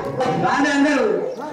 రాండి అందరూ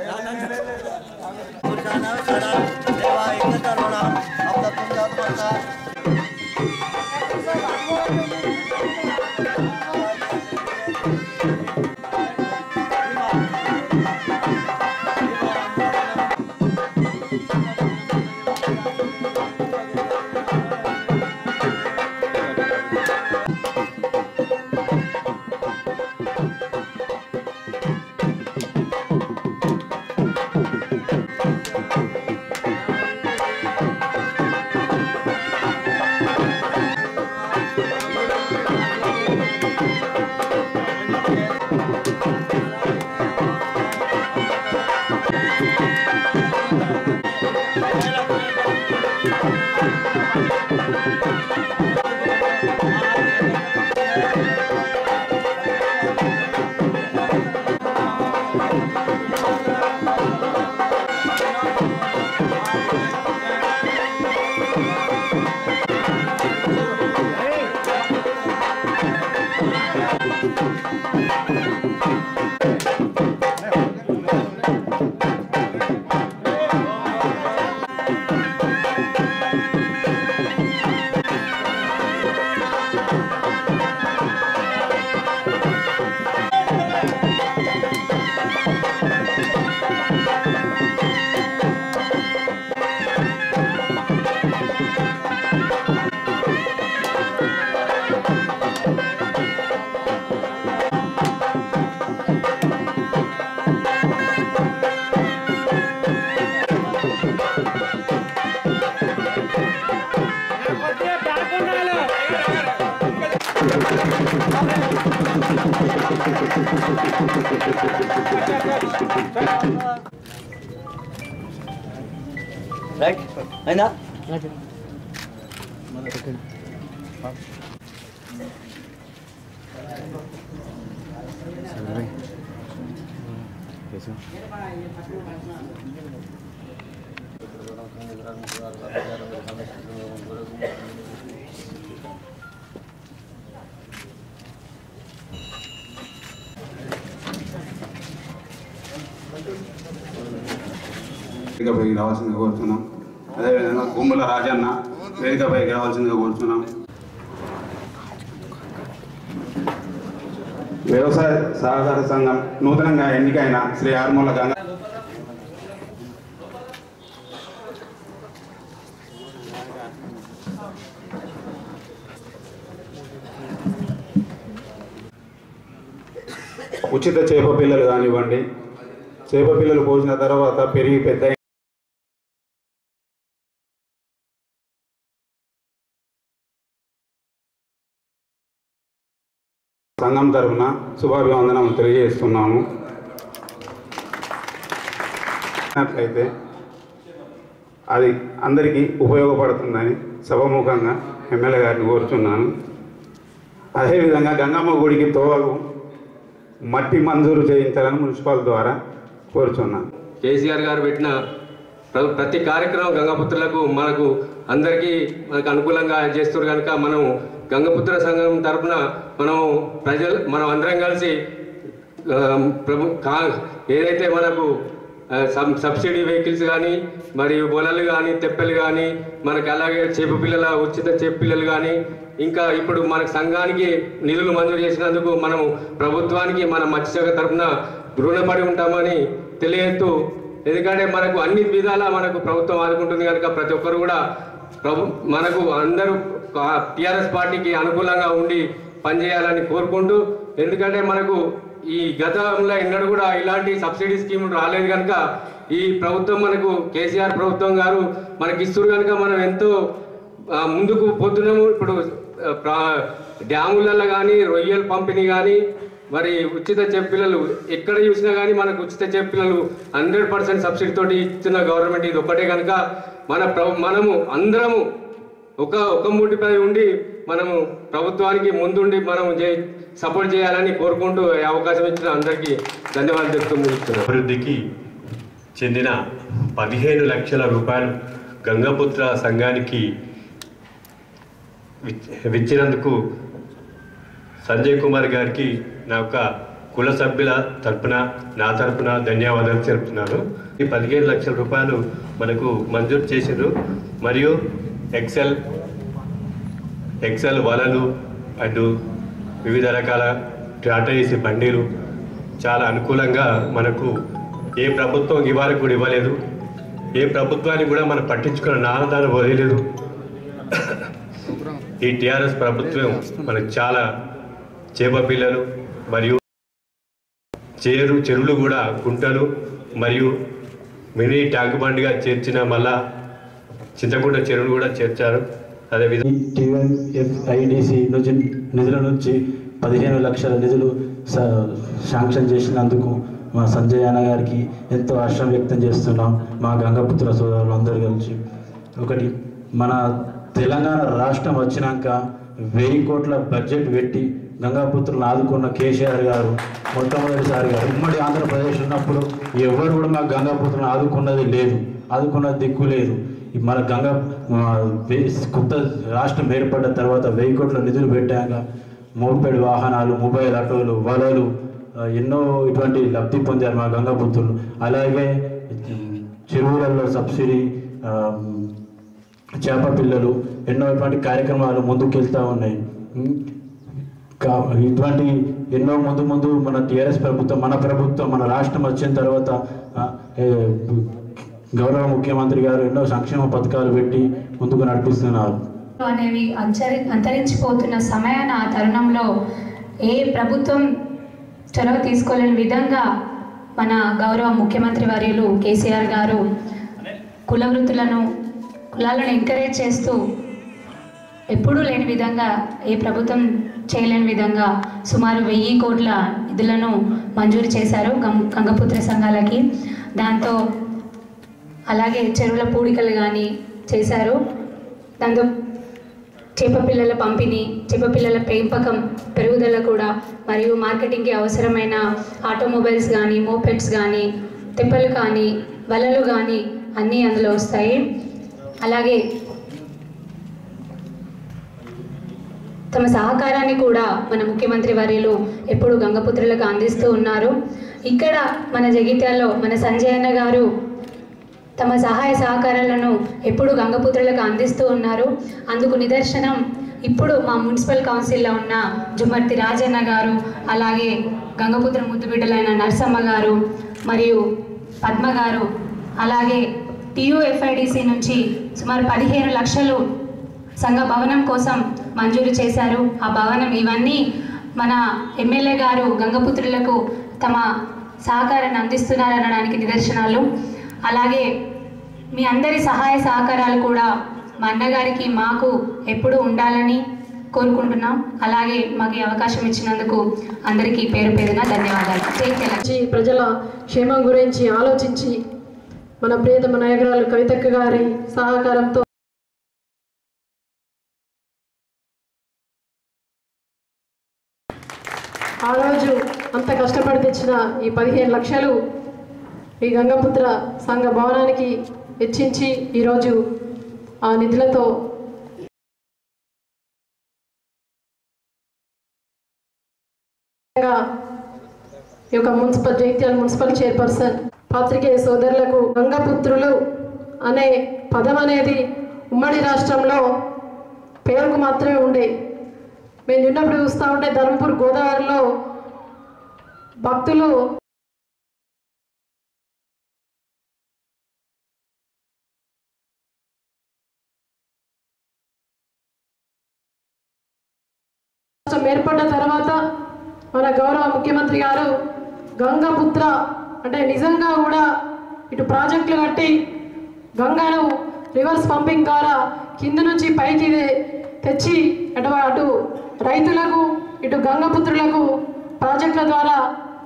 రైట్ అయిందా వేదికపైకి రావాల్సిందిగా కోరుతున్నాం అదేవిధంగా గుమ్మల రాజన్న వేదికపైకి రావాల్సిందిగా కోరుతున్నాం వ్యవసాయ సహకార సంఘం నూతనంగా ఎన్నికైన శ్రీ ఆర్మూల గంగ ఉచిత చేప పిల్లలు కానివ్వండి చేప పిల్లలు పోసిన తర్వాత పెరిగి పెద్ద సంఘం తరఫున శుభాభివందనం తెలియజేస్తున్నాము అయితే అది అందరికీ ఉపయోగపడుతుందని సభముఖంగా ఎమ్మెల్యే గారిని కోరుచున్నాను అదేవిధంగా గంగమ్మ గుడికి తోవకు మట్టి మంజూరు చేయించాలని మున్సిపల్ ద్వారా కోరుచున్నాను కేసీఆర్ గారు పెట్టిన ప్ర- ప్రతి కార్యక్రమం గంగపుత్రులకు మనకు అందరికీ మనకు అనుకూలంగా చేస్తారు కనుక మనం గంగపుత్ర సంఘం తరపున మనం ప్రజలు మనం అందరం కలిసి ఆ, ప్రభు కా ఏదైతే మనకు ఆ, సబ్ సబ్సిడీ వెహికల్స్ కానీ మరియు బొలలు కానీ తెప్పలు కానీ మనకి అలాగే చేప పిల్లల ఉచిత చేప పిల్లలు కానీ ఇంకా ఇప్పుడు మనకు సంఘానికి నిధులు మంజూరు చేసినందుకు మనము ప్రభుత్వానికి మన మత్స్యశాఖ తరపున రుణపడి ఉంటామని తెలియజేస్తూ ఎందుకంటే మనకు అన్ని విధాలా మనకు ప్రభుత్వం ఆదుకుంటుంది కనుక ప్రతి ఒక్కరు కూడా ప్రభు మనకు అందరూ టిఆర్ఎస్ పార్టీకి అనుకూలంగా ఉండి పనిచేయాలని కోరుకుంటూ ఎందుకంటే మనకు ఈ గతంలో ఎన్నడూ కూడా ఇలాంటి సబ్సిడీ స్కీములు రాలేదు కనుక ఈ ప్రభుత్వం మనకు కేసీఆర్ ప్రభుత్వం గారు మనకి ఇస్తారు కనుక మనం ఎంతో ఆ, ముందుకు పోతున్నాము ఇప్పుడు ఆ, ప్రా- డ్యాములలో కానీ రొయ్యల పంపిణీ కానీ మరి ఉచిత చెప్పులు ఎక్కడ చూసినా కానీ మనకు ఉచిత చెప్పులు హండ్రెడ్ పర్సెంట్ సబ్సిడీ తోటి ఇస్తున్న గవర్నమెంట్ ఇది ఒకటే కనుక మన ప్ర- మనము అందరము ఒక ఒక మూటిపై ఉండి మనము ప్రభుత్వానికి ముందుండి మనం సపోర్ట్ చేయాలని కోరుకుంటూ ఈ అవకాశం ఇచ్చిన అందరికీ ధన్యవాదాలు చెప్తూ ముగిస్తున్నాను అభివృద్ధికి చెందిన పదిహేను లక్షల రూపాయలు గంగపుత్ర సంఘానికి విచ్- విచ్చినందుకు సంజయ్ కుమార్ గారికి నా యొక్క కుల సభ్యుల తరపున నా తరపున ధన్యవాదాలు తెలుపుతున్నాను ఈ పదిహేను లక్షల రూపాయలు మనకు మంజూరు చేసిండ్రు మరియు ఎక్సెల్ ఎక్సెల్ వలలు అండ్ వివిధ రకాల టాటా ఏసీ బండిలు చాలా అనుకూలంగా మనకు ఏ ప్రభుత్వం ఇవాళ కూడా ఇవ్వలేదు ఏ ప్రభుత్వాన్ని కూడా మనం పట్టించుకున్న నాన్నదాన్ని వదిలేదు ఈ టిఆర్ఎస్ ప్రభుత్వం మనకు చాలా చేప పిల్లలు మరియు చేరు చెరువులు కూడా గుంటలు మరియు మినీ ట్యాంక్ బండిగా చేర్చిన మళ్ళా చింతకుంట చెరువులు కూడా చేర్చారు అదేవిధంగా టీఎంఎఫ్ఐడిసి నుంచి నిధుల నుంచి పదిహేను లక్షల నిధులు స- శాంక్షన్ చేసినందుకు మా సంజయ్ అన్న గారికి ఎంతో హర్షం వ్యక్తం చేస్తున్నాం మా గంగపుత్ర సోదరులు అందరు కలిసి ఒకటి మన తెలంగాణ రాష్ట్రం వచ్చినాక వెయ్యి కోట్ల బడ్జెట్ పెట్టి గంగాపుత్రులను ఆదుకున్న కేసీఆర్ గారు మొట్టమొదటిసారిగా ఉమ్మడి ఆంధ్రప్రదేశ్ ఉన్నప్పుడు ఎవరు కూడా మా గంగాపుత్రులను ఆదుకున్నది లేదు ఆదుకున్నది దిక్కు లేదు ఈ మన గంగా ఆ, వే- కొత్త రాష్ట్రం ఏర్పడ్డ తర్వాత వెయ్యి కోట్ల నిధులు పెట్టాక మోపెడ్ వాహనాలు మొబైల్ ఆటోలు వలలు ఆ, ఎన్నో ఇటువంటి లబ్ధి పొందారు మా గంగాపుత్రులు అలాగే చెరువులలో సబ్సిడీ ఆ, చేప పిల్లలు ఎన్నో ఇటువంటి కార్యక్రమాలు ముందుకెళ్తూ ఉన్నాయి ఉమ్, కా ఇటువంటి ఎన్నో ముందు ముందు మన టీఆర్ఎస్ ప్రభుత్వం మన ప్రభుత్వం మన రాష్ట్రం వచ్చిన తర్వాత ఆ, ఏ, గౌరవ ముఖ్యమంత్రి గారు ఎన్నో సంక్షేమ పథకాలు పెట్టి ముందుకు నడిపిస్తున్నారు అనేవి అంచరి అంతరించిపోతున్న సమయాన ఆ తరుణంలో ఏ ప్రభుత్వం చొరవ తీసుకోలేని విధంగా మన గౌరవ ముఖ్యమంత్రి వర్యులు కేసీఆర్ గారు కుల వృత్తులను కులాలను ఎంకరేజ్ చేస్తూ ఎప్పుడూ లేని విధంగా ఏ ప్రభుత్వం చేయలేని విధంగా సుమారు వెయ్యి కోట్ల నిధులను మంజూరు చేశారు గం గంగపుత్ర సంఘాలకి దాంతో అలాగే చెరువుల పూడికలు కానీ చేశారు దాంతో చేప పిల్లల పంపిణీ చేప పిల్లల పెంపకం పెరుగుదల కూడా మరియు మార్కెటింగ్కి అవసరమైన ఆటోమొబైల్స్ కానీ మోపెడ్స్ కానీ తెప్పలు కానీ వలలు కానీ అన్నీ అందులో వస్తాయి అలాగే తమ సహకారాన్ని కూడా మన ముఖ్యమంత్రి వర్యులు ఎప్పుడు గంగపుత్రులకు అందిస్తూ ఉన్నారు ఇక్కడ మన జగిత్యాల్లో మన సంజయ్ అన్న గారు తమ సహాయ సహకారాలను ఎప్పుడు గంగపుత్రులకు అందిస్తూ ఉన్నారు అందుకు నిదర్శనం ఇప్పుడు మా మున్సిపల్ కౌన్సిల్లో ఉన్న జుమర్తి రాజన్న గారు అలాగే గంగపుత్ర ముద్దుబిడ్డలైన నరసమ్మ గారు మరియు పద్మ గారు అలాగే టీయూఎఫ్ఐడిసి నుంచి సుమారు పదిహేను లక్షలు సంఘ భవనం కోసం మంజూరు చేశారు ఆ భవనం ఇవన్నీ మన ఎమ్మెల్యే గారు గంగపుత్రులకు తమ సహకారాన్ని అందిస్తున్నారనడానికి నిదర్శనాలు అలాగే మీ అందరి సహాయ సహకారాలు కూడా మా అన్నగారికి మాకు ఎప్పుడూ ఉండాలని కోరుకుంటున్నాం అలాగే మాకు ఈ అవకాశం ఇచ్చినందుకు అందరికీ పేరు పేరున ధన్యవాదాలు జై తెలంగాణ గురించి ప్రజల క్షేమం గురించి ఆలోచించి మన ప్రియతమ నాయకురాలు కవితక్క గారి సహకారంతో ఆ రోజు అంత కష్టపడి తెచ్చిన ఈ పదిహేను లక్షలు ఈ గంగపుత్ర సంఘ భవనానికి వెచ్చించి ఈరోజు ఆ నిధులతో ఈ యొక్క మున్సిపల్ జైత్యాల మున్సిపల్ చైర్పర్సన్ పాత్రికేయ సోదరులకు గంగపుత్రులు అనే పదం అనేది ఉమ్మడి రాష్ట్రంలో పేరుకు మాత్రమే ఉండే మేము చిన్నప్పుడు చూస్తూ ఉంటే ధర్మపూర్ గోదావరిలో భక్తులు రాష్ట్రం ఏర్పడ్డ తర్వాత మన గౌరవ ముఖ్యమంత్రి గారు గంగపుత్ర అంటే నిజంగా కూడా ఇటు ప్రాజెక్టులు కట్టి గంగను రివర్స్ పంపింగ్ ద్వారా కింద నుంచి పైకి తెచ్చి అటు అటు రైతులకు ఇటు గంగపుత్రులకు ప్రాజెక్టుల ద్వారా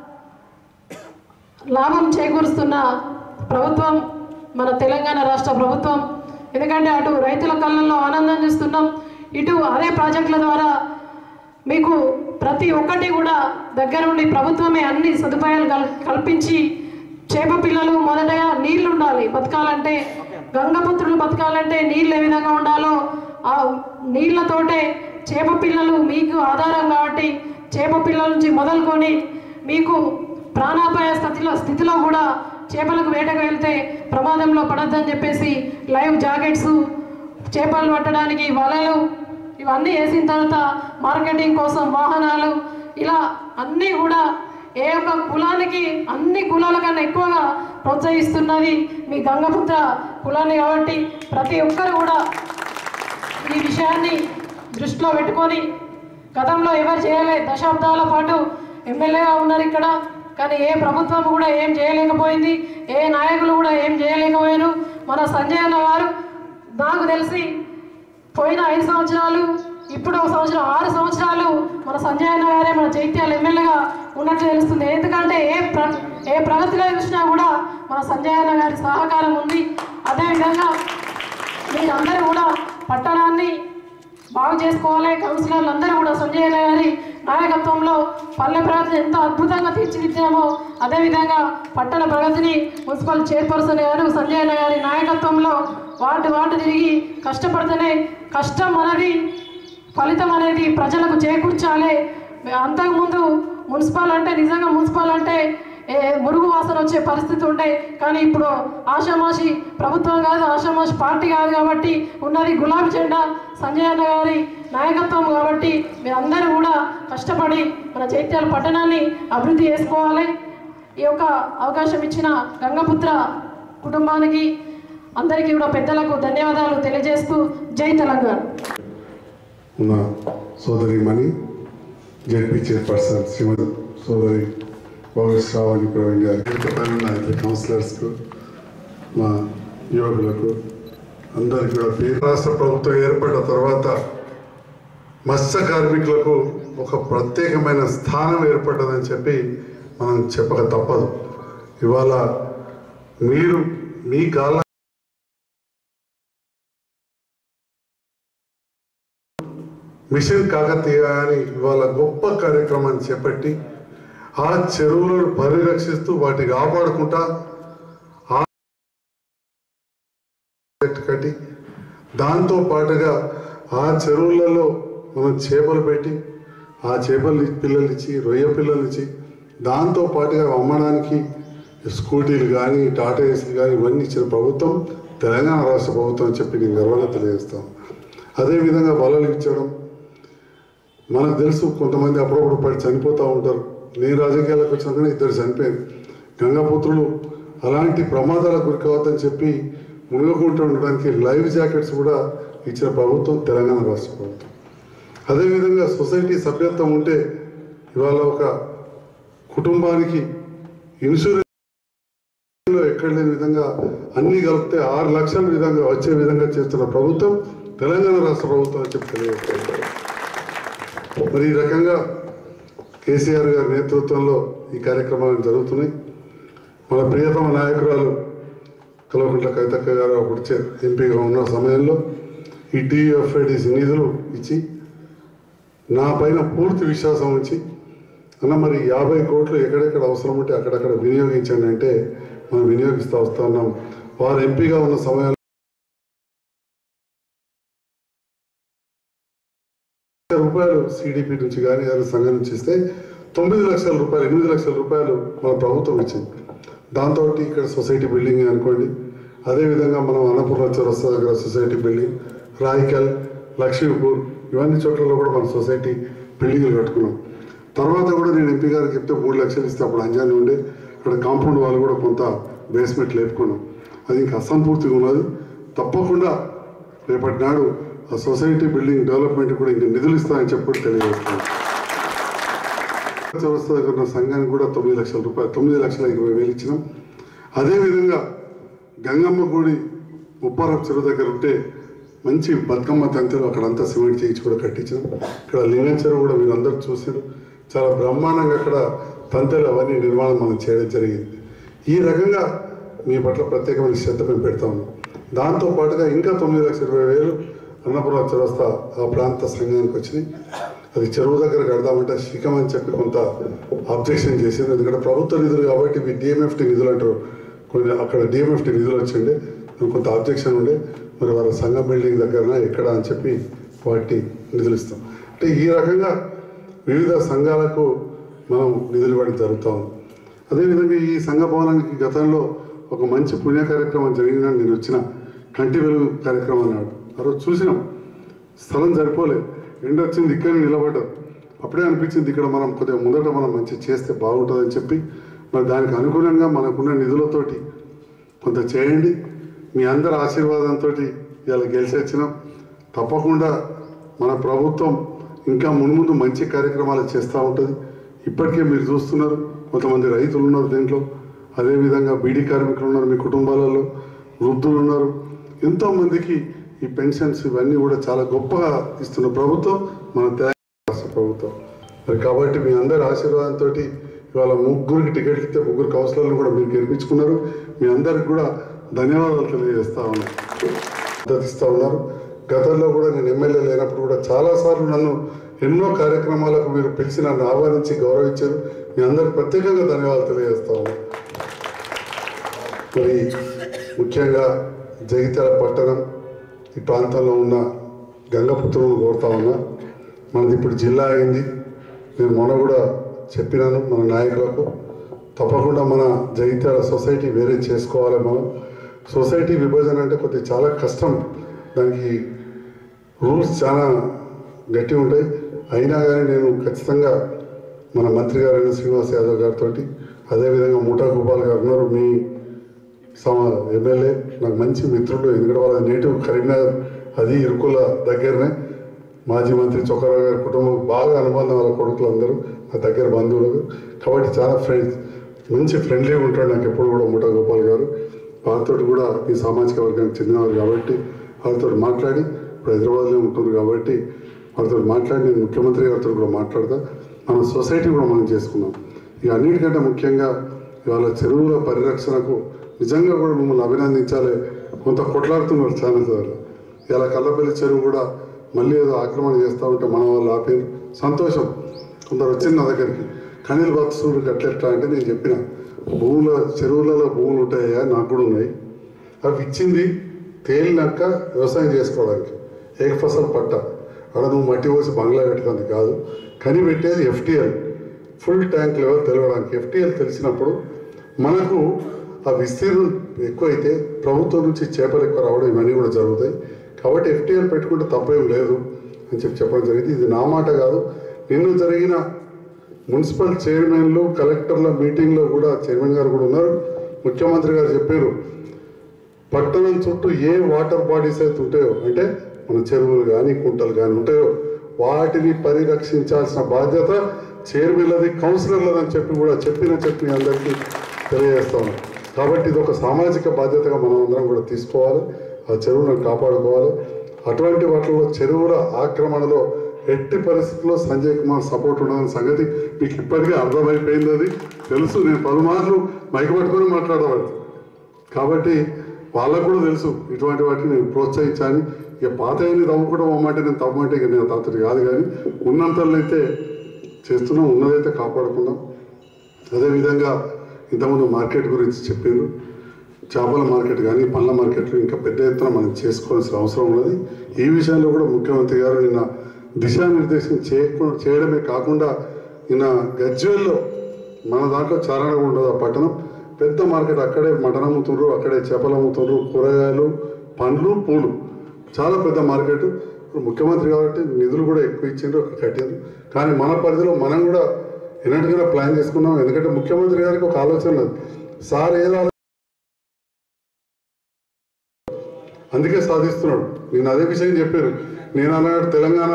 లాభం చేకూరుస్తున్న ప్రభుత్వం మన తెలంగాణ రాష్ట్ర ప్రభుత్వం ఎందుకంటే అటు రైతుల కళ్ళల్లో ఆనందం చూస్తున్నాం ఇటు అదే ప్రాజెక్టుల ద్వారా మీకు ప్రతి ఒక్కటి కూడా దగ్గర ఉండి ప్రభుత్వమే అన్ని సదుపాయాలు కల్ కల్పించి చేప పిల్లలు మొదటగా నీళ్లు ఉండాలి బతకాలంటే గంగపుత్రులు బతకాలంటే నీళ్ళు ఏ విధంగా ఉండాలో ఆ నీళ్ళతోటే చేప పిల్లలు మీకు ఆధారం కాబట్టి చేప పిల్లల నుంచి మొదలుకొని మీకు ప్రాణాపాయ స్థితిలో స్థితిలో కూడా చేపలకు వేటకు వెళ్తే ప్రమాదంలో పడద్దని చెప్పేసి లైవ్ జాకెట్స్ చేపలు పట్టడానికి వలలు ఇవన్నీ వేసిన తర్వాత మార్కెటింగ్ కోసం వాహనాలు ఇలా అన్నీ కూడా ఏ ఒక్క కులానికి అన్ని కులాల కన్నా ఎక్కువగా ప్రోత్సహిస్తున్నది మీ గంగపుత్ర కులాన్ని కాబట్టి ప్రతి ఒక్కరు కూడా ఈ విషయాన్ని దృష్టిలో పెట్టుకొని గతంలో ఎవరు చేయలే దశాబ్దాల పాటు ఎమ్మెల్యేగా ఉన్నారు ఇక్కడ కానీ ఏ ప్రభుత్వం కూడా ఏం చేయలేకపోయింది ఏ నాయకులు కూడా ఏం చేయలేకపోయారు మన సంజయ్ అన్న గారు నాకు తెలిసి పోయిన ఐదు సంవత్సరాలు ఇప్పుడు ఒక సంవత్సరం ఆరు సంవత్సరాలు మన సంజయ్ అన్న గారే మన చైత్యాల ఎమ్మెల్యేగా ఉన్నట్టు తెలుస్తుంది ఎందుకంటే ఏ ప్ర ఏ ప్రగతిలో చూసినా కూడా మన సంజయ్ అన్న గారి సహకారం ఉంది అదేవిధంగా మీరందరూ కూడా పట్టణాన్ని బాగు చేసుకోవాలి కౌన్సిలర్లు అందరూ కూడా సంజయ్ అన్న గారి నాయకత్వంలో పల్లె ప్రగతిని ఎంత అద్భుతంగా తీర్చిదిద్దామో అదేవిధంగా పట్టణ ప్రగతిని మున్సిపల్ చైర్పర్సన్ గారు సంజయ్ అన్న గారి నాయకత్వంలో వార్డు వార్డు తిరిగి కష్టపడితేనే కష్టం అనేది ఫలితం అనేది ప్రజలకు చేకూర్చాలి అంతకుముందు మున్సిపల్ అంటే నిజంగా మున్సిపల్ అంటే ఏ మురుగు వాసన వచ్చే పరిస్థితి ఉండే కానీ ఇప్పుడు ఆషామాషి ప్రభుత్వం కాదు ఆషామాషి పార్టీ కాదు కాబట్టి ఉన్నది గులాబీ జెండా సంజయ్ అన్న గారి నాయకత్వం కాబట్టి మీరందరూ కూడా కష్టపడి మన చైత్యాల పట్టణాన్ని అభివృద్ధి చేసుకోవాలి ఈ యొక్క అవకాశం ఇచ్చిన గంగపుత్ర కుటుంబానికి అందరికీ కూడా పెద్దలకు ధన్యవాదాలు తెలియజేస్తూ జై తెలంగాణ ఉన్న సోదరిమణి జడ్పీ చైర్పర్సన్ శ్రీమతి సోదరి భవ్య శ్రావణి ప్రవీణ్ గారి పైన ఇద్దరు కౌన్సిలర్స్కు మా యువకులకు అందరికీ కూడా పేరు రాష్ట్ర ప్రభుత్వం ఏర్పడిన తర్వాత మత్స్య కార్మికులకు ఒక ప్రత్యేకమైన స్థానం ఏర్పడ్డదని చెప్పి మనం చెప్పక తప్పదు ఇవాళ మీరు మీ కాల మిషన్ కాకతీయ అని ఇవాళ గొప్ప కార్యక్రమాన్ని చేపట్టి ఆ చెరువులను పరిరక్షిస్తూ వాటిని కాపాడుకుంటా ఆ చెట్టు కట్టి దాంతో పాటుగా ఆ చెరువులలో మనం చేపలు పెట్టి ఆ చేపలు పిల్లలు ఇచ్చి రొయ్య పిల్లలు ఇచ్చి దాంతో పాటుగా అమ్మడానికి స్కూటీలు కానీ టాటా ఏసీలు కానీ ఇవన్నీ ఇచ్చిన ప్రభుత్వం తెలంగాణ రాష్ట్ర ప్రభుత్వం అని చెప్పి నేను గర్వంగా తెలియజేస్తాం అదేవిధంగా వలలు ఇచ్చడం మనకు తెలుసు కొంతమంది అప్పుడప్పుడు పడి చనిపోతూ ఉంటారు నేను రాజకీయాలకు వచ్చినాక ఇద్దరు చనిపోయారు గంగాపుత్రులు అలాంటి ప్రమాదాలకు గురి కావద్దని చెప్పి మునగకుండా ఉండడానికి లైవ్ జాకెట్స్ కూడా ఇచ్చిన ప్రభుత్వం తెలంగాణ రాష్ట్ర ప్రభుత్వం అదేవిధంగా సొసైటీ సభ్యత్వం ఉంటే ఇవాళ ఒక కుటుంబానికి ఇన్సూరెన్స్ ఎక్కడ లేని విధంగా అన్ని కలిపితే ఆరు లక్షల విధంగా వచ్చే విధంగా చేస్తున్న ప్రభుత్వం తెలంగాణ రాష్ట్ర ప్రభుత్వం అని చెప్పి తెలియజేస్తున్నారు మరి ఈ రకంగా కేసీఆర్ గారి నేతృత్వంలో ఈ కార్యక్రమాలు జరుగుతున్నాయి మన ప్రియతమ నాయకురాలు కల్వకుంట్ల కవితక్క గారు అప్పుడు చే- ఎంపీగా ఉన్న సమయంలో ఈ టీఎఫ్ఐడిసి నిధులు ఇచ్చి నా పైన పూర్తి విశ్వాసం ఉంచి అన్న మరి యాభై కోట్లు ఎక్కడెక్కడ అవసరం ఉంటే అక్కడక్కడ వినియోగించండి అంటే మనం వినియోగిస్తూ వస్తూ ఉన్నాం వారు ఎంపీగా ఉన్న సమయంలో లక్షల రూపాయలు సిడిపి నుంచి కానీ ఏదైనా సంఘం నుంచి ఇస్తే తొమ్మిది లక్షల రూపాయలు ఎనిమిది లక్షల రూపాయలు మన ప్రభుత్వం ఇచ్చింది దాంతో ఇక్కడ సొసైటీ బిల్డింగ్ అనుకోండి అదేవిధంగా మనం అన్నపూర్ణ చౌరస్తా దగ్గర సొసైటీ బిల్డింగ్ రాయికల్ లక్ష్మీపూర్ ఇవన్నీ చోట్లలో కూడా మన సొసైటీ బిల్డింగ్లు కట్టుకున్నాం తర్వాత కూడా నేను ఎంపీ గారికి చెప్తే మూడు లక్షలు ఇస్తే అప్పుడు అంజాని ఉండే అక్కడ కాంపౌండ్ వాళ్ళు కూడా కొంత బేస్మెంట్ లేపుకున్నాం అది ఇంకా అసంపూర్తిగా ఉన్నది తప్పకుండా రేపటి నాడు ఆ సొసైటీ బిల్డింగ్ డెవలప్మెంట్ కూడా ఇంకా నిధులు ఇస్తామని చెప్పి కూడా తెలియజేస్తాను చౌరస్తా దగ్గర ఉన్న సంఘానికి కూడా తొమ్మిది లక్షల రూపాయలు తొమ్మిది లక్షల ఇరవై వేలు ఇచ్చినాం అదేవిధంగా గంగమ్మ గుడి ఉప్పారం చెరువు దగ్గర ఉంటే మంచి బతుకమ్మ తంతెలు అక్కడంతా సిమెంట్ చేయించి కూడా కట్టించాం ఇక్కడ లింగం చెరువు కూడా మీరు అందరూ చూసారు చాలా బ్రహ్మాండంగా అక్కడ తంతెలు అవన్నీ నిర్మాణం మనం చేయడం జరిగింది ఈ రకంగా మీ పట్ల ప్రత్యేకమైన శ్రద్ధ మేము పెడతా ఉన్నాం దాంతో పాటుగా ఇంకా తొమ్మిది లక్షల ఇరవై వేలు అన్నపూర్ణ చౌరస్తా ఆ ప్రాంత సంఘానికి వచ్చినాయి అది చెరువు దగ్గర కడదామంటే శిఖం అని చెప్పి కొంత అబ్జెక్షన్ చేసింది ఎందుకంటే ప్రభుత్వ నిధులు కాబట్టి ఇవి డిఎంఎఫ్టీ నిధులు అంటారు కొన్ని అక్కడ డిఎంఎఫ్టీ నిధులు వచ్చిండే దానికి కొంత అబ్జెక్షన్ ఉండే మరి వాళ్ళ సంఘం బిల్డింగ్ దగ్గర ఎక్కడ అని చెప్పి వాటి నిధులు ఇస్తాం అంటే ఈ రకంగా వివిధ సంఘాలకు మనం నిధులు ఇవ్వడం జరుగుతూ ఉంది అదేవిధంగా ఈ సంఘ భవనానికి గతంలో ఒక మంచి పుణ్య కార్యక్రమం జరిగిందని నేను వచ్చిన కంటి వెలుగు కార్యక్రమం అన్నాడు ఆ రోజు చూసినాం స్థలం సరిపోలే ఎండ వచ్చింది ఇక్కడ నిలబడ్డారు అప్పుడే అనిపించింది ఇక్కడ మనం కొద్దిగా ముందట మనం మంచి చేస్తే బాగుంటుందని చెప్పి మరి దానికి అనుగుణంగా మనకున్న నిధులతోటి కొంత చేయండి మీ అందరి ఆశీర్వాదంతో ఇలా గెలిచి వచ్చినాం తప్పకుండా మన ప్రభుత్వం ఇంకా మున్ముందు మంచి కార్యక్రమాలు చేస్తూ ఉంటుంది ఇప్పటికే మీరు చూస్తున్నారు కొంతమంది రైతులు ఉన్నారు దీంట్లో అదేవిధంగా బీడీ కార్మికులు ఉన్నారు మీ కుటుంబాలలో వృద్ధులు ఉన్నారు ఎంతోమందికి ఈ పెన్షన్స్ ఇవన్నీ కూడా చాలా గొప్పగా ఇస్తున్న ప్రభుత్వం మన తెలంగాణ రాష్ట్ర ప్రభుత్వం మరి కాబట్టి మీ అందరి ఆశీర్వాదంతో ఇవాళ ముగ్గురికి టికెట్లు ఇస్తే ముగ్గురు కౌన్సిలర్లు కూడా మీరు గెలిపించుకున్నారు మీ అందరికి కూడా ధన్యవాదాలు తెలియజేస్తా ఉన్నాను మద్దతిస్తూ ఉన్నారు గతంలో కూడా నేను ఎమ్మెల్యే లేనప్పుడు కూడా చాలాసార్లు నన్ను ఎన్నో కార్యక్రమాలకు మీరు పిలిచి నన్ను ఆహ్వానించి గౌరవించారు మీ అందరికి ప్రత్యేకంగా ధన్యవాదాలు తెలియజేస్తా ఉన్నాను మరి ముఖ్యంగా జగిత్యాల పట్టణం ఈ ప్రాంతంలో ఉన్న గంగపుత్రులను కోరుతా ఉన్నా మనది ఇప్పుడు జిల్లా అయింది నేను మొన్న కూడా చెప్పినాను మన నాయకులకు తప్పకుండా మన జగిత్యాల సొసైటీ వేరే చేసుకోవాలి మనం సొసైటీ విభజన అంటే కొద్దిగా చాలా కష్టం దానికి రూల్స్ చాలా గట్టి ఉంటాయి అయినా కానీ నేను ఖచ్చితంగా మన మంత్రి గారైన శ్రీనివాస్ యాదవ్ గారితో అదేవిధంగా ముఠా గోపాల్ గారు ఉన్నారు మీ సమ ఎమ్మెల్యే నాకు మంచి మిత్రులు ఎందుకంటే వాళ్ళ నేటివ్ కరీంనగర్ అది ఇరుకుల దగ్గరనే మాజీ మంత్రి చొక్కరావు గారి కుటుంబం బాగా అనుబంధం వాళ్ళ కొడుకులు అందరూ నా దగ్గర బంధువులు కాబట్టి చాలా ఫ్రెండ్స్ మంచి ఫ్రెండ్లీగా ఉంటాడు నాకు ఎప్పుడు కూడా ముఠా గోపాల్ గారు వాళ్ళతో కూడా ఈ సామాజిక వర్గానికి చెందినవారు కాబట్టి వాళ్ళతో మాట్లాడి ఇప్పుడు హైదరాబాద్లో ఉంటున్నారు కాబట్టి వాళ్ళతో మాట్లాడి నేను ముఖ్యమంత్రి గారితో కూడా మాట్లాడతా మన సొసైటీ కూడా మనం చేసుకున్నాం ఇక అన్నిటికంటే ముఖ్యంగా ఇవాళ చెరువుల పరిరక్షణకు నిజంగా కూడా మిమ్మల్ని అభినందించాలి కొంత కొట్లాడుతున్నారు చాలా సార్లు ఇలా కల్లపల్లి చెరువు కూడా మళ్ళీ ఏదో ఆక్రమణ చేస్తూ ఉంటే మన వాళ్ళు ఆపారు సంతోషం కొందరు వచ్చింది నా దగ్గరికి కనీలు బతుసుడు గట్లెట్లా అంటే నేను చెప్పిన భూముల చెరువులలో భూములు ఉంటాయా నాకు కూడా ఉన్నాయి అవి ఇచ్చింది తేలినాక వ్యవసాయం చేసుకోవడానికి ఏక ఫసల్ పట్ట అక్కడ నువ్వు మట్టి పోసి బంగ్లా పెట్టడానికి కాదు కని పెట్టేది ఎఫ్టిఎల్ ఫుల్ ట్యాంక్ లెవెల్ తెలవడానికి ఎఫ్టిఎల్ తెలిసినప్పుడు మనకు ఆ విస్తీర్ణం ఎక్కువైతే ప్రభుత్వం నుంచి చేపలు ఎక్కువ రావడం ఇవన్నీ కూడా జరుగుతాయి కాబట్టి ఎఫ్టిఎల్ పెట్టుకుంటే తప్పేం లేదు అని చెప్పి చెప్పడం జరిగింది ఇది నా మాట కాదు నిన్న జరిగిన మున్సిపల్ చైర్మన్లు కలెక్టర్ల మీటింగ్లో కూడా చైర్మన్ గారు కూడా ఉన్నారు ముఖ్యమంత్రి గారు చెప్పారు పట్టణం చుట్టూ ఏ వాటర్ బాడీస్ అయితే ఉంటాయో అంటే మన చెరువులు కానీ కుంటలు కానీ ఉంటాయో వాటిని పరిరక్షించాల్సిన బాధ్యత చైర్మన్లది కౌన్సిలర్లది అని చెప్పి కూడా చెప్పిన చెప్పి అందరికీ తెలియజేస్తాను కాబట్టి ఇది ఒక సామాజిక బాధ్యతగా మనం అందరం కూడా తీసుకోవాలి ఆ చెరువులను కాపాడుకోవాలి అటువంటి వాటిలో చెరువుల ఆక్రమణలో ఎట్టి పరిస్థితుల్లో సంజయ్ కుమార్ సపోర్ట్ ఉండదని సంగతి మీకు ఇప్పటికే అర్థమైపోయింది అది తెలుసు నేను పలుమార్లు మైకు పట్టుకొని మాట్లాడవాలి కాబట్టి వాళ్ళకు కూడా తెలుసు ఇటువంటి వాటిని నేను ప్రోత్సహించాను ఇక పాత అయిన తవ్వుకోవడం అమ్మంటే నేను తవ్వమంటే ఇక నేను తాతటి కాదు కానీ ఉన్నంతలో అయితే చేస్తున్నాం ఉన్నదైతే కాపాడుకున్నాం అదేవిధంగా ఇంతకుముందు మార్కెట్ గురించి చెప్పారు చేపల మార్కెట్ కానీ పండ్ల మార్కెట్లు ఇంకా పెద్ద ఎత్తున మనం చేసుకోవాల్సిన అవసరం ఉన్నది ఈ విషయంలో కూడా ముఖ్యమంత్రి గారు నిన్న దిశానిర్దేశం చేయకుండా చేయడమే కాకుండా నిన్న గజ్వేల్లో మన దాంట్లో చారణ ఉండదు ఆ పట్టణం పెద్ద మార్కెట్ అక్కడే మటన్ అమ్ముతుండ్రు అక్కడే చేపలు అమ్ముతుండ్రు కూరగాయలు పండ్లు పూలు చాలా పెద్ద మార్కెట్ ఇప్పుడు ముఖ్యమంత్రి కాబట్టి నిధులు కూడా ఎక్కువ ఇచ్చిండ్రు అక్కడ కట్టారు కానీ మన పరిధిలో మనం కూడా ఎన్నటికైనా ప్లాన్ చేసుకున్నాం ఎందుకంటే ముఖ్యమంత్రి గారికి ఒక ఆలోచన ఉన్నది సార్ ఏదో ఆలో- అందుకే సాధిస్తున్నాడు నేను అదే విషయం చెప్పారు నేను అన్నాడు తెలంగాణ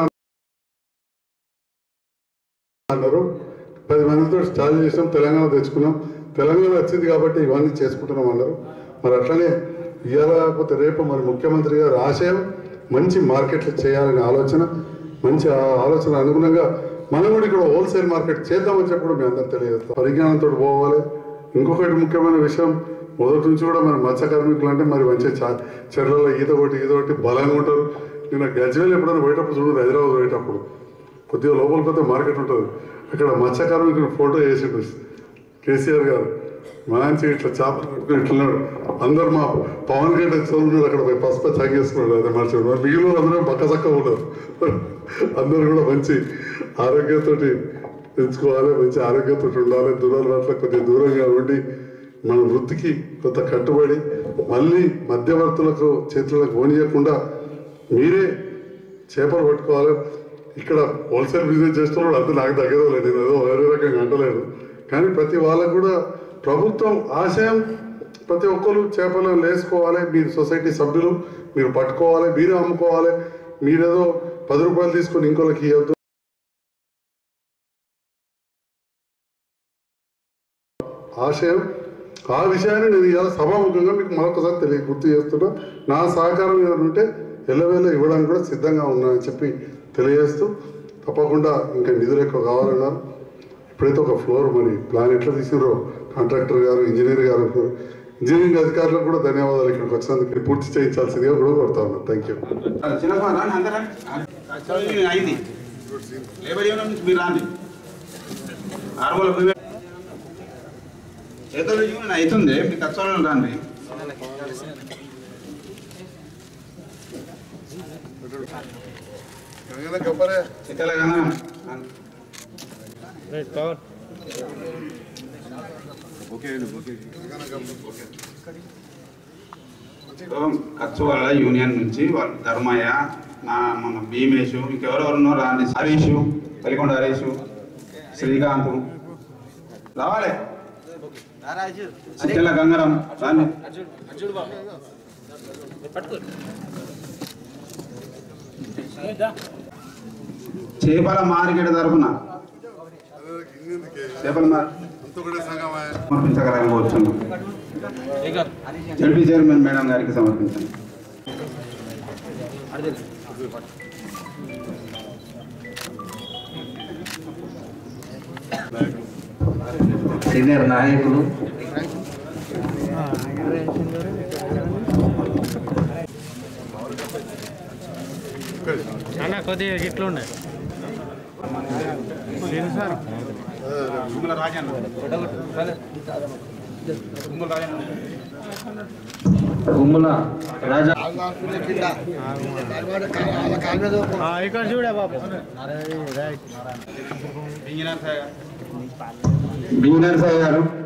అన్నారు పది మందితో చాలు చేసాం తెలంగాణ తెచ్చుకున్నాం తెలంగాణ వచ్చింది కాబట్టి ఇవన్నీ చేసుకుంటున్నాం అన్నారు మరి అట్లనే ఇవాళ లేకపోతే రేపు మరి ముఖ్యమంత్రి గారు ఆశయం మంచి మార్కెట్లు చేయాలనే ఆలోచన మంచి ఆ- ఆలోచన అనుగుణంగా మనం కూడా ఇక్కడ హోల్సేల్ మార్కెట్ చేద్దామని చెప్పి కూడా మేము అందరూ తెలియజేస్తాం పరిజ్ఞానంతో పోవాలి ఇంకొకటి ముఖ్యమైన విషయం మొదటి నుంచి కూడా మరి మత్స్య కార్మికులు అంటే మరి మంచిగా చా చెర్లలో ఈత ఒకటి ఈత ఒకటి బలంగా ఉంటారు నేను గజ్వేల్ ఎప్పుడైనా పోయేటప్పుడు చూడదు హైదరాబాద్ పోయేటప్పుడు కొద్దిగా లోపలికి పోతే మార్కెట్ ఉంటుంది అక్కడ మత్స్య కార్మికుడు ఫోటో వేసిండు కేసీఆర్ గారు మంచి ఇట్లా చేపలు పట్టుకుని ఇట్లున్నాడు అందరు మా పవన్ గడ్డ చదువున్నాడు అక్కడ పోయి పసుపు చాగేసుకున్నాడు అదే మర్చిపోయి మరి మిగిలిన అందరూ పక్క చక్క ఉన్నారు అందరూ కూడా మంచి ఆరోగ్యంతో పెంచుకోవాలి మంచి ఆరోగ్యంతో ఉండాలి దురలవాట్ల కొద్దిగా దూరంగా ఉండి మన వృత్తికి కొంత కట్టుబడి మళ్ళీ మధ్యవర్తులకు చేతులకు పోనీయకుండా మీరే చేపలు పట్టుకోవాలి ఇక్కడ హోల్సేల్ బిజినెస్ చేస్తున్నప్పుడు అంత నాకు తగ్గదు నేను ఏదో వేరే రకంగా అంటలేదు కానీ ప్రతి వాళ్ళకు కూడా ప్రభుత్వం ఆశయం ప్రతి ఒక్కరు చేపలు వేసుకోవాలి మీరు సొసైటీ సభ్యులు మీరు పట్టుకోవాలి మీరే అమ్ముకోవాలి మీరేదో పది రూపాయలు తీసుకొని ఇంకోళ్ళకి ఇవ్వద్దు ఆశయం ఆ విషయాన్ని నేను ఇవాళ సభాముఖంగా మీకు మరొకసారి తెలియ గుర్తు చేస్తున్నా నా సహకారం ఏమైనా ఉంటే ఎల్లవేళ ఇవ్వడానికి కూడా సిద్ధంగా ఉన్నానని చెప్పి తెలియజేస్తూ తప్పకుండా ఇంకా నిధులు ఎక్కువ కావాలన్నారు ఇప్పుడైతే ఒక ఫ్లోర్ మరి ప్లాన్ ఎట్లా తీసినారో కాంట్రాక్టర్ గారు ఇంజనీర్ గారు ఇంజనీరింగ్ అధికారులకు కూడా ధన్యవాదాలు ఇక్కడికి వచ్చినందుకు ఇది పూర్తి చేయించాల్సిందిగా కూడా కోరుతా ఉన్నాను థ్యాంక్ యూ అయింది లేబర్ యూనియన్ నుంచి మీరు రాండి ఆరుమల ఏదో యూనియన్ అవుతుంది మీకు కచ్చాలను రాండి తెలంగాణ ఖర్చు వల్ల యూనియన్ నుంచి వాళ్ళు ధర్మయ్య నా మన భీమేషు ఇంకెవరెవరు ఉన్నారో రాండి హరీషు పలికొండ హరీషు శ్రీకాంత్ రావాలి సిద్ధల గంగారం రాండి చేపల మార్కెట్ తరఫున చేపల మార్కెట్ సమర్పించగలని కోరుచున్నాం జడ్పీ చైర్మన్ మేడం గారికి సమర్పించండి సీనియర్ నాయకులు అన్న కొద్దిగా ఇట్లుండే తుమ్మల రాజన్న తుమ్మల రాజన్న ఉమ్ముల రాజా ఇక్కడ చూడే బాబు ఇంజనీర్ సార్ బిగినర్ సాయి గారు